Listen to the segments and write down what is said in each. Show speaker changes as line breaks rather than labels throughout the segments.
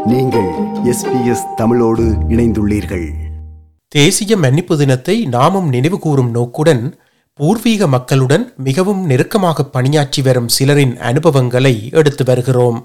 நீங்கள் எஸ்பிஎஸ் தமிழோடு இணைந்துள்ளீர்கள்
தேசிய மன்னிப்பு தினத்தை நாமும் நினைவு கூறும் நோக்குடன் பூர்வீக மக்களுடன் மிகவும் நெருக்கமாக பணியாற்றி வரும் சிலரின் அனுபவங்களை எடுத்து வருகிறோம்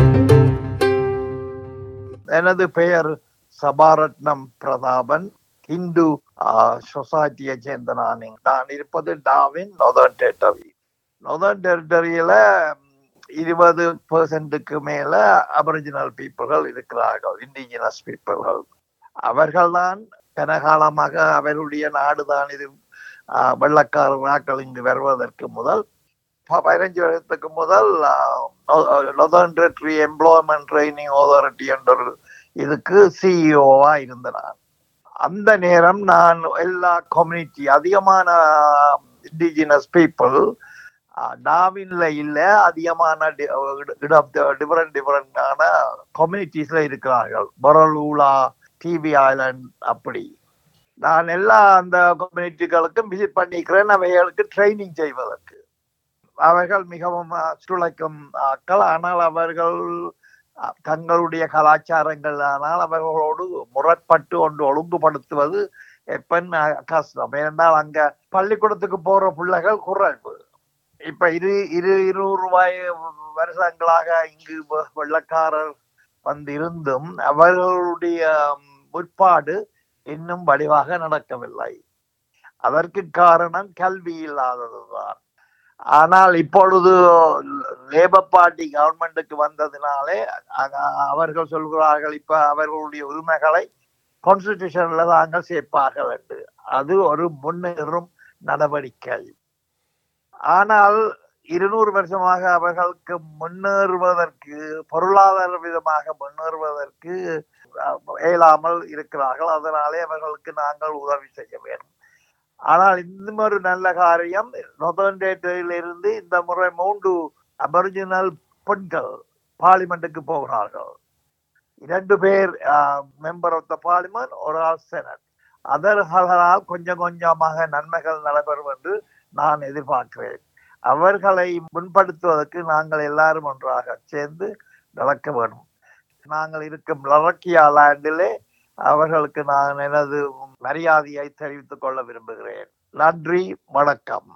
எனது பெயர் சபாரத்னம் பிரதாபன் இந்து சொசைட்டியை சேர்ந்த நான் நான் இருப்பது டாவின் நொதர்ன் டெரிட்டரி நொதர்ன் டெரிட்டரியில இருபது பெர்சன்ட்டுக்கு மேல அபரிஜினல் பீப்புள்கள் இருக்கிறார்கள் இண்டிஜினஸ் பீப்புள்கள் அவர்கள்தான் கனகாலமாக அவருடைய நாடுதான் இது ஆஹ், வெள்ளக்கார நாட்கள் இங்கு வருவதற்கு முதல் ப- பதினஞ்சு வருஷத்துக்கு முதல் northern territory employment training authority என்ற ஒரு இதுக்கு சிஇஓவா இருந்த நான் அந்த நேரம் நான் எல்லா கம்யூனிட்டி அதிகமான இண்டிஜினஸ் பீப்புள் டாவின்ல இல்ல அதிகமான டிஃபரெண்ட் டிஃபரெண்டான கம்யூனிட்டிஸ்ல இருக்கிறார்கள் பொரலூலா டிவி ஐலண்ட் அப்படி நான் எல்லா அந்த கம்யூனிட்டிகளுக்கும் விசிட் பண்ணிக்கிறேன் அவைகளுக்கு ட்ரைனிங் செய்வதற்கு அவர்கள் மிகவும் துளைக்கும் ஆட்கள் ஆனால் அவர்கள் அஹ், தங்களுடைய கலாச்சாரங்கள் ஆனால் அவர்களோடு முரண்பட்டு ஒன்று ஒழுங்குபடுத்துவது எப்பன் கஷ்டம் ஏனென்றால் அங்க பள்ளிக்கூடத்துக்கு போற பிள்ளைகள் குறைவு இப்ப இரு இரு இருநூறு ரூபாய் வருஷங்களாக இங்கு வெ- வெள்ளக்காரர் வந்து இருந்தும் அவர்களுடைய ம், முற்பாடு இன்னும் வடிவாக நடக்கவில்லை அதற்கு காரணம் கல்வி இல்லாததுதான் ஆனால் இப்பொழுது லேபர் பார்ட்டி கவர்மெண்ட்டுக்கு வந்ததினாலே அ- அவர்கள் சொல்கிறார்கள் இப்ப அவர்களுடைய உரிமைகளை கான்ஸ்டிடியூஷன்ல தாங்கள் சேர்ப்பார்கள் என்று அது ஒரு முன்னேறும் நடவடிக்கை ஆனால் இருநூறு வருஷமாக அவர்களுக்கு முன்னேறுவதற்கு பொருளாதார விதமாக முன்னேறுவதற்கு அஹ், இயலாமல் இருக்கிறார்கள் அதனாலே அவர்களுக்கு நாங்கள் உதவி செய்ய வேண்டும் ஆனால் இந்த ஒரு நல்ல காரியம் நொதர்ன் டேட்டில் இருந்து இந்த முறை மூன்று அபரிஜினல் பெண்கள் பார்லிமெண்ட்டுக்கு போகிறார்கள் இரண்டு பேர் மெம்பர் ஆஃப் த பார்லிமெண்ட் ஒரு ஆள் செனட் அதர்களால் கொஞ்சம் கொஞ்சமாக நன்மைகள் நடைபெறும் என்று நான் எதிர்பார்க்கிறேன் அவர்களை முன்படுத்துவதற்கு நாங்கள் எல்லாரும் ஒன்றாக சேர்ந்து நடக்க வேண்டும் நாங்கள் இருக்கும் லரக்கியா லேண்டிலே அவர்களுக்கு நான் எனது மரியாதையை தெரிவித்துக் கொள்ள விரும்புகிறேன் நன்றி வணக்கம்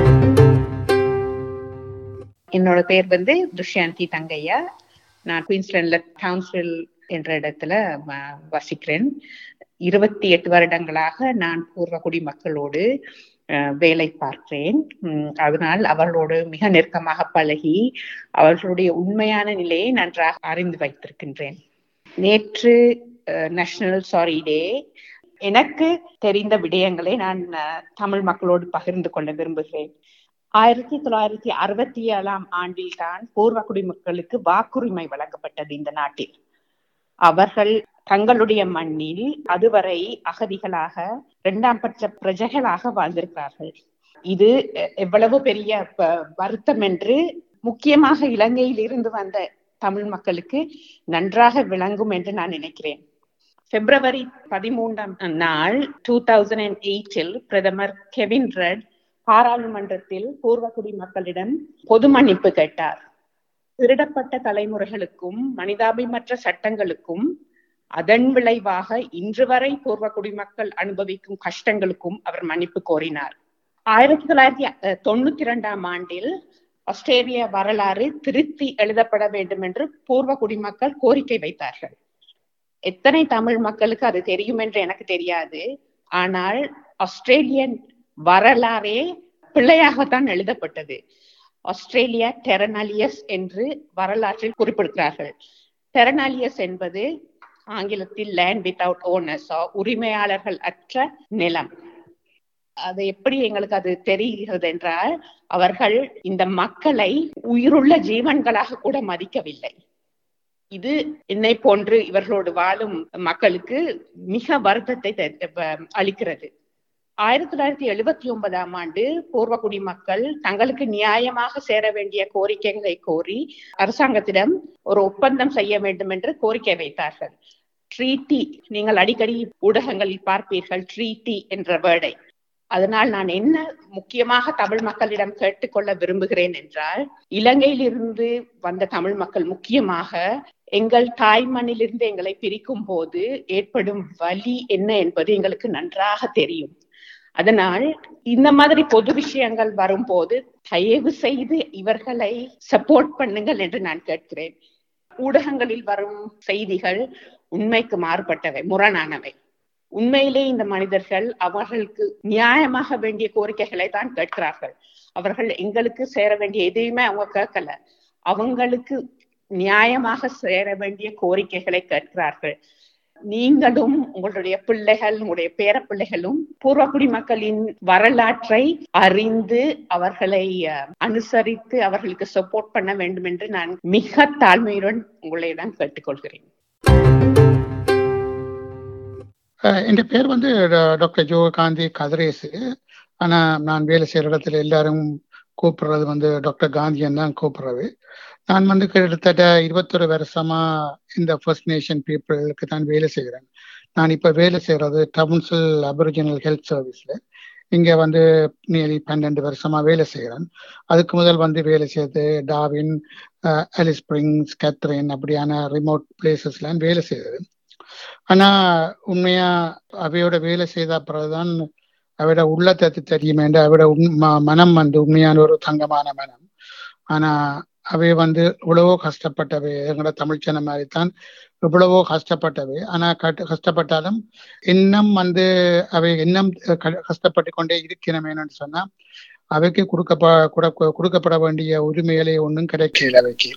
என்னோட பேர் வந்து துஷ்யாந்தி தங்கையா நான் குயின்ஸ்லாண்ட்ல டவுன்ஸ்வில் என்ற இடத்துல வ- வசிக்கிறேன் இருபத்தி எட்டு வருடங்களாக நான் பூர்வகுடி மக்களோடு அஹ், வேலை பார்க்கிறேன் உம், அதனால் அவர்களோடு மிக நெருக்கமாக பழகி அவர்களுடைய உண்மையான நிலையை நன்றாக அறிந்து வைத்திருக்கின்றேன் நேற்று நேஷனல் சாரி டே எனக்கு தெரிந்த விடயங்களை நான் அஹ், தமிழ் மக்களோடு பகிர்ந்து கொள்ள விரும்புகிறேன் ஆயிரத்தி தொள்ளாயிரத்தி அறுபத்தி ஏழாம் ஆண்டில் தான் பூர்வ குடிமக்களுக்கு வாக்குரிமை வழங்கப்பட்டது இந்த நாட்டில் அவர்கள் தங்களுடைய மண்ணில் அதுவரை அகதிகளாக இரண்டாம் பட்ச பிரஜைகளாக வாழ்ந்திருக்கிறார்கள் இது எ- எவ்வளவு பெரிய ப- வருத்தம் என்று முக்கியமாக இலங்கையில் இருந்து வந்த தமிழ் மக்களுக்கு நன்றாக விளங்கும் என்று நான் நினைக்கிறேன் பிப்ரவரி பதிமூன்றாம் நாள் டூ தௌசண்ட் அண்ட் எயிட்டில் பிரதமர் கெவின் ரெட் பாராளுமன்றத்தில் பூர்வகுடி மக்களிடம் பொது மன்னிப்பு கேட்டார் திருடப்பட்ட தலைமுறைகளுக்கும் மனிதாபிமற்ற சட்டங்களுக்கும் அதன் விளைவாக இன்று வரை பூர்வ குடிமக்கள் அனுபவிக்கும் கஷ்டங்களுக்கும் அவர் மன்னிப்பு கோரினார் ஆயிரத்தி தொள்ளாயிரத்தி அஹ், தொண்ணூத்தி இரண்டாம் ஆண்டில் ஆஸ்திரேலிய வரலாறு திருத்தி எழுதப்பட வேண்டும் என்று பூர்வ குடிமக்கள் கோரிக்கை வைத்தார்கள் எத்தனை தமிழ் மக்களுக்கு அது தெரியும் என்று எனக்கு தெரியாது ஆனால் ஆஸ்திரேலியன் வரலாறே பிள்ளையாகத்தான் எழுதப்பட்டது ஆஸ்திரேலியா டெரனாலியஸ் என்று வரலாற்றில் குறிப்பிடுகிறார்கள் டெரனாலியஸ் என்பது ஆங்கிலத்தில் லேண்ட் வித்தவுட் ஓனர்ஸ் உரிமையாளர்கள் அற்ற நிலம் அது எப்படி எங்களுக்கு அது தெரிகிறது என்றால் அவர்கள் இந்த மக்களை உயிருள்ள ஜீவன்களாக கூட மதிக்கவில்லை இது என்னை போன்று இவர்களோடு வாழும் மக்களுக்கு மிக வருத்தத்தை தெ- ப- அளிக்கிறது ஆயிரத்தி தொள்ளாயிரத்தி எழுபத்தி ஒன்பதாம் ஆண்டு பூர்வகுடி மக்கள் தங்களுக்கு நியாயமாக சேர வேண்டிய கோரிக்கைகளை கோரி அரசாங்கத்திடம் ஒரு ஒப்பந்தம் செய்ய வேண்டும் என்று கோரிக்கை வைத்தார்கள் ட்ரீட்டி நீங்கள் அடிக்கடி ஊடகங்களில் பார்ப்பீர்கள் ட்ரீட்டி என்ற வேர்டை அதனால் நான் என்ன முக்கியமாக தமிழ் மக்களிடம் கேட்டுக்கொள்ள விரும்புகிறேன் என்றால் இலங்கையிலிருந்து வந்த தமிழ் மக்கள் முக்கியமாக எங்கள் தாய்மண்ணிலிருந்து எங்களை பிரிக்கும் போது ஏற்படும் வலி என்ன என்பது எங்களுக்கு நன்றாக தெரியும் அதனால் இந்த மாதிரி பொது விஷயங்கள் வரும்போது தயவு செய்து இவர்களை சப்போர்ட் பண்ணுங்கள் என்று நான் கேட்கிறேன் ஊடகங்களில் வரும் செய்திகள் உண்மைக்கு மாறுபட்டவை முரணானவை உண்மையிலே இந்த மனிதர்கள் அவர்களுக்கு நியாயமாக வேண்டிய கோரிக்கைகளை தான் கேட்கிறார்கள் அவர்கள் எங்களுக்கு சேர வேண்டிய எதையுமே அவங்க கேட்கல அவங்களுக்கு நியாயமாக சேர வேண்டிய கோரிக்கைகளை கேட்கிறார்கள் நீங்களும் உங்களுடைய பிள்ளைகள் உங்களுடைய பேர பிள்ளைகளும் பூர்வக்குடி மக்களின் வரலாற்றை அறிந்து அவர்களை அனுசரித்து அவர்களுக்கு சப்போர்ட் பண்ண வேண்டும் என்று நான் மிக தாழ்மையுடன் உங்களிடம் கேட்டுக்கொள்கிறேன்
என் பேர் வந்து டாக்டர் ஜோ காந்தி கதிரேசு ஆனா நான் வேலை செய்யற இடத்துல எல்லாரும் கூப்பிடுறது வந்து டாக்டர் காந்தியன் தான் கூப்பிடுறது நான் வந்து கிட்டத்தட்ட இருபத்தொரு வருஷமா இந்த ஃபர்ஸ்ட் நேஷன் பீப்புளுக்கு தான் வேலை செய்கிறேன் நான் இப்ப வேலை செய்யறது டவுன்சில் அபரிஜினல் ஹெல்த் சர்வீஸ்ல இங்க வந்து நியர்லி பன்னெண்டு வருஷமா வேலை செய்கிறேன் அதுக்கு முதல் வந்து வேலை செய்து டாவின் அலிஸ் ஸ்ப்ரிங்ஸ் கேத்ரின் அப்படியான ரிமோட் பிளேசஸ்லாம் வேலை செய்தது ஆனா உண்மையா அவையோட வேலை செய்த பிறகுதான் அவையோட உள்ளத்தை தெரியுமேண்டு அவையோட மனம் வந்து உண்மையான ஒரு தங்கமான மனம் ஆனா அவை வந்து இவ்வளவோ கஷ்டப்பட்டவை எங்களோட தமிழ்ச்சன மாதிரி தான் இவ்வளவோ கஷ்டப்பட்டவை ஆனா கஷ்டப்பட்டாலும் இன்னும் வந்து அவை இன்னும் கஷ்டப்பட்டு கொண்டே இருக்கணுமேனு சொன்னா அவைக்கு கொடுக்கப்ப கொடுக்கப்பட வேண்டிய உரிமைகளை ஒன்றும் கிடைக்கல அவைக்கு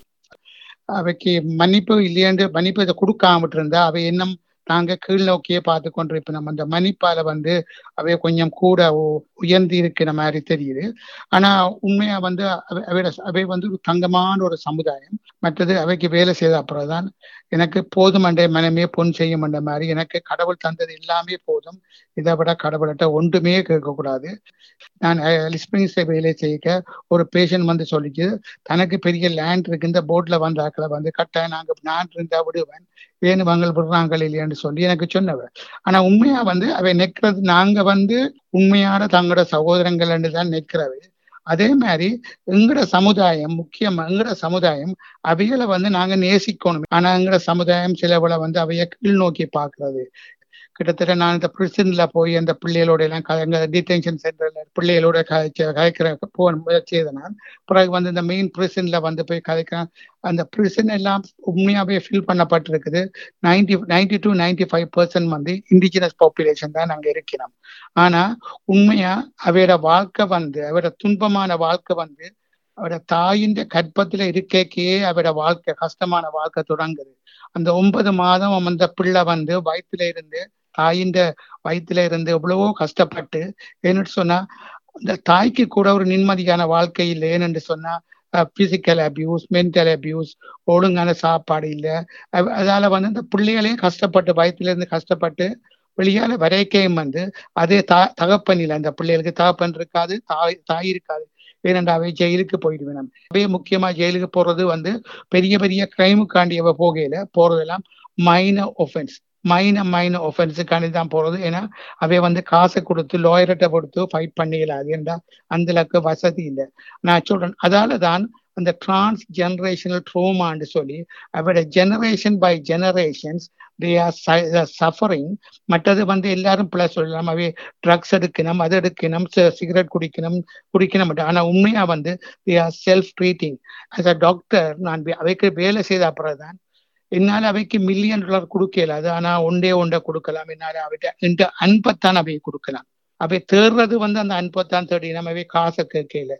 அவைக்கு மன்னிப்பு இல்லையென்று மன்னிப்பு இதை கொடுக்காம இருந்தா அவை இன்னும் நாங்க கீழ் நோக்கியே பார்த்து கொண்டிருப்போம் நம்ம அந்த மன்னிப்பால வந்து அவை கொஞ்சம் கூட உயர்ந்து இருக்கிற மாதிரி தெரியுது ஆனா உண்மையா வந்து அவையோட அவை வந்து ஒரு தங்கமான ஒரு சமுதாயம் மற்றது அவைக்கு வேலை செய்த அப்புறம் தான் எனக்கு போதுமண்டே மனமே பொன் செய்யும் என்ற மாதிரி எனக்கு கடவுள் தந்தது எல்லாமே போதும் இதை விட கடவுள்கிட்ட ஒன்றுமே கேட்கக்கூடாது நான் லிஸ்பிங்ஸ்ல வேலை செய்ய ஒரு பேஷண்ட் வந்து சொல்லிச்சு தனக்கு பெரிய லேண்ட் இருக்கு இந்த போட்ல வந்த ஆக்களை வந்து கட்ட நாங்க நான் இருந்தா விடுவேன் வேணு வாங்கல் விடுறாங்க இல்லையான்னு சொல்லி எனக்கு சொன்னவ ஆனா உண்மையா வந்து அவை நிற்கிறது நாங்க வந்து உண்மையான தங்களோட சகோதரங்கள் தான் நிற்கிறவை அதே மாதிரி எங்கட சமுதாயம் முக்கியமா எங்கட சமுதாயம் அவைகளை வந்து நாங்க நேசிக்கணும் ஆனா எங்கட சமுதாயம் சிலவளை வந்து அவைய கீழ் நோக்கி பாக்குறது கிட்டத்தட்ட நான் இந்த பிரிசன்ல போய் அந்த பிள்ளைகளோட எல்லாம் எங்க டிடென்ஷன் சென்டர்ல பிள்ளைகளோட கதைச்ச கதைக்கிற போன முயற்சி நான் பிறகு வந்து இந்த மெயின் பிரிசன்ல வந்து போய் கதைக்கிறேன் அந்த பிரிசன் எல்லாம் உண்மையாவே ஃபில் பண்ணப்பட்டிருக்குது ninety ninety two ninety five percent வந்து இண்டிஜினஸ் பாப்புலேஷன் தான் நாங்க இருக்கிறோம் ஆனா உண்மையா அவையோட வாழ்க்கை வந்து அவரோட துன்பமான வாழ்க்கை வந்து அவரோட தாயின் கற்பத்துல இருக்கே அவரோட வாழ்க்கை கஷ்டமான வாழ்க்கை தொடங்குது அந்த ஒன்பது மாதம் அந்த பிள்ளை வந்து வயிற்றுல இருந்து தாயின் வயிற்றுல இருந்து எவ்வளவோ கஷ்டப்பட்டு ஏன்னு சொன்னா அந்த தாய்க்கு கூட ஒரு நிம்மதியான வாழ்க்கை இல்லை ஏன்னு சொன்னா பிசிக்கல் அபியூஸ் மென்டல் அபியூஸ் ஒழுங்கான சாப்பாடு இல்லை அதால வந்து அந்த பிள்ளைகளையும் கஷ்டப்பட்டு வயிற்றுல இருந்து கஷ்டப்பட்டு வெளியால வரைக்கையும் வந்து அதே தா தகப்பன் இல்லை அந்த பிள்ளைகளுக்கு தகப்பன் இருக்காது தாய் தாய் இருக்காது ஏனென்றா அவை ஜெயிலுக்கு போயிடுவேன் அவையே முக்கியமா ஜெயிலுக்கு போறது வந்து பெரிய பெரிய கிரைமுக்காண்டி அவ போகையில போறதெல்லாம் மைனர் ஒஃபென்ஸ் மைன மைன ஒஃபென்ஸுக்காண்டி தான் போறது ஏன்னா அவை வந்து காசை கொடுத்து லாயர்கிட்ட கொடுத்து ஃபைட் பண்ணிடலாது ஏன்டா அந்த அளவுக்கு வசதி இல்லை நான் சொல்றேன் அதால தான் அந்த டிரான்ஸ் ஜெனரேஷனல் ட்ரோமான்னு சொல்லி அவரோட generation by generations they are suffering மற்றது வந்து எல்லாரும் பிள்ளை சொல்லலாம் அவை ட்ரக்ஸ் எடுக்கணும் அது எடுக்கணும் சிகரெட் குடிக்கணும் குடிக்கணும் ஆனா உண்மையா வந்து they are self treating as a doctor நான் அவைக்கு வேலை செய்த அப்புறம் தான் என்னால் அவைக்கு மில்லியன் டாலர் கொடுக்க இயலாது ஆனா ஒன்றே ஒன்றை கொடுக்கலாம் என்னால் அவைட்ட என்ற அன்பைத்தான் அவை கொடுக்கலாம் அவை தேடுறது வந்து அந்த அன்பைத்தான் தேடி நம்ம அவை காசை கேட்கல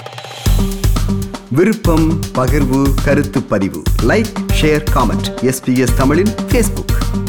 விருப்பம் பகிர்வு கருத்து பதிவு லைக் ஷேர் காமெண்ட் எஸ்பிஎஸ் தமிழின் ஃபேஸ்புக்